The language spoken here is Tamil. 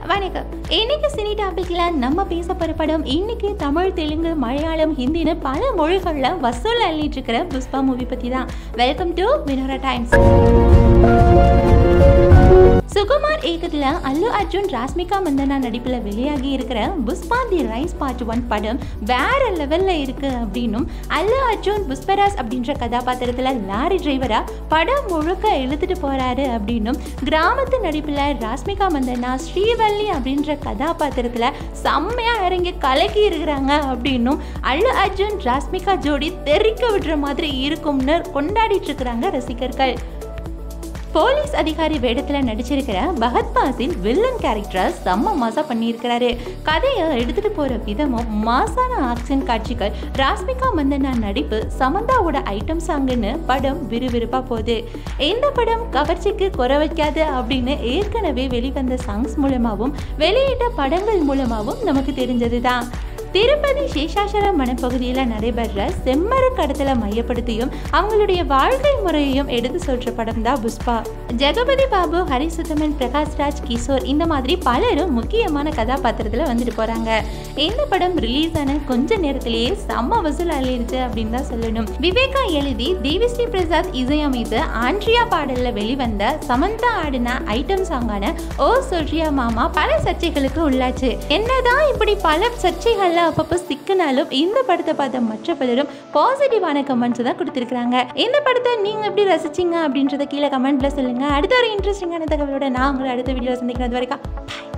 வணக்கம் இன்னைக்கு சினி டாபிக்ல நம்ம பேச போற படம் இன்னைக்கு தமிழ் தெலுங்கு மலையாளம் ஹிந்தின்னு பல மொழிகள்ல வசூல் அள்ளிட்டு இருக்கிற புஷ்பா மூவி பத்தி தான் வெல்கம் டு வினோரா டைம்ஸ் சுகுமார் ஏக்கத்துல அல்லு அர்ஜுன் ராஸ்மிகா மந்தனா நடிப்புல வெளியாகி இருக்கிற Pushpa the rise part one படம் வேற லெவல்ல இருக்கு அப்படின்னும் அல்லு அர்ஜுன் புஷ்பராஜ் அப்படின்ற கதாபாத்திரத்துல லாரி டிரைவரா படம் முழுக்க இழுத்துட்டு போறாரு அப்படின்னும் கிராமத்து நடிப்புல ராஸ்மிகா மந்தனா ஸ்ரீவல்லி அப்படின்ற கதாபாத்திரத்துல செம்மையா இறங்கி கலக்கி இருக்கிறாங்க அப்படின்னும் அல்லு அர்ஜுன் ராஸ்மிகா ஜோடி தெறிக்க விடுற மாதிரி இருக்கும்னு கொண்டாடிட்டு இருக்கிறாங்க ரசிகர்கள் போலீஸ் அதிகாரி வேடத்துல நடிச்சிருக்கிற பகத் பாசில் வில்லன் கேரக்டரை செம்ம மாசா பண்ணியிருக்கிறாரு கதையை எடுத்துட்டு போற விதமும் மாசான ஆக்ஷன் காட்சிகள் ராஸ்மிகா மந்தனா நடிப்பு சமந்தாவோட ஐட்டம் சாங்குன்னு படம் விறுவிறுப்பா போகுது இந்த படம் கவர்ச்சிக்கு குறை வைக்காது அப்படின்னு ஏற்கனவே வெளிவந்த சாங்ஸ் மூலமாகவும் வெளியிட்ட படங்கள் மூலமாகவும் நமக்கு தெரிஞ்சதுதான் திருப்பதி சேஷாசலம் வனப்பகுதியில் நடைபெற செம்மர கடத்தலை மையப்படுத்தியும் அவங்களுடைய வாழ்க்கை முறையையும் எடுத்து சொல்ற படம் தான் புஷ்பா ஜெகபதி பாபு ஹரிசுத்தமன் பிரகாஷ்ராஜ் கிஷோர் இந்த மாதிரி பலரும் முக்கியமான கதாபாத்திரத்தில் வந்துட்டு போறாங்க இந்த படம் ரிலீஸ் ஆன கொஞ்ச நேரத்திலேயே செம்ம வசூல் அள்ளிடுச்சு அப்படின்னு தான் சொல்லணும் விவேகா எழுதி தேவிஸ்ரீ பிரசாத் இசையமைத்து ஆண்ட்ரியா பாடல்ல வெளிவந்த சமந்தா ஆடின ஐட்டம் சாங்கான ஓ சொல்றியா மாமா பல சர்ச்சைகளுக்கு உள்ளாச்சு என்னதான் இப்படி பல சர்ச்சைகள்ல அப்பப்போ சிக்கினாலும் இந்த படத்தை பார்த்த மற்ற பலரும் பாசிட்டிவான கமெண்ட்ஸ் தான் கொடுத்துருக்காங்க இந்த படத்தை நீங்க எப்படி ரசிச்சீங்க அப்படின்றத கீழே கமெண்ட்ல சொல்லுங்க அடுத்த ஒரு இன்ட்ரெஸ்டிங்கான தகவலோட நான் உங்களை அடுத்த வீடியோ சந்திக்கிறது வரைக்கும் bye.